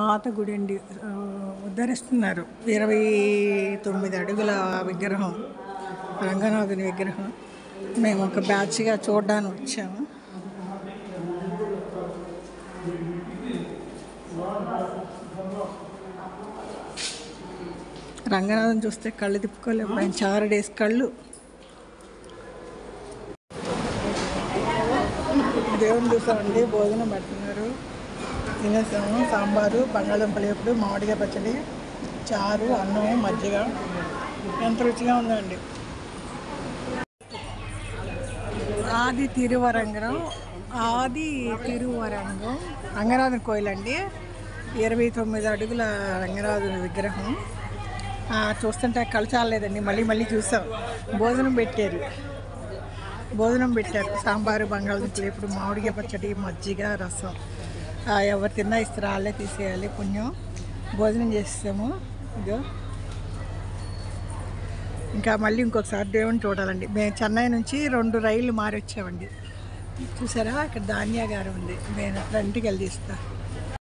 పాత గుడి అండి ఆ, ఉద్ధరిస్తున్నారు ఇరవై తొమ్మిది అడుగుల విగ్రహం రంగనాథుని విగ్రహం మేము ఒక బ్యాచ్గా చూడడానికి వచ్చాము రంగనాథం చూస్తే కళ్ళు తిప్పుకోలేము ఆయన చారడేసి కళ్ళు దేవుని చూసామండి భోజనం పెడుతున్నారు తినేసాము సాంబారు బంగాళదుంపలు ఎప్పుడు మామిడికాయ పచ్చడి చారు అన్నం మజ్జిగ ఎంత రుచిగా ఉందండి ఆది తిరువరంగం ఆది తిరువరంగం రంగనాథుని కోయిల్ అండి ఇరవై తొమ్మిది అడుగుల రంగనాథుని విగ్రహం ఆ, చూస్తుంటే కళ్ళు చాలేదండి మళ్ళీ మళ్ళీ చూసాం భోజనం పెట్టారు భోజనం పెట్టారు సాంబారు బంగాళదుంపలు ఇప్పుడు మామిడికాయ పచ్చడి మజ్జిగ రసం ఆ, ఎవరు తిన్నా ఇస్తారు వాళ్ళే తీసేయాలి పుణ్యం భోజనం చేసాము ఇదో ఇంకా మళ్ళీ ఇంకొకసారి దేవుని చూడాలండి మేము చెన్నై నుంచి రెండు రైళ్ళు మారి వచ్చామండి చూసారా ఇక్కడ ధాన్యాగారం ఉంది నేను ఫ్రంట్కి వెళ్ళి తీస్తా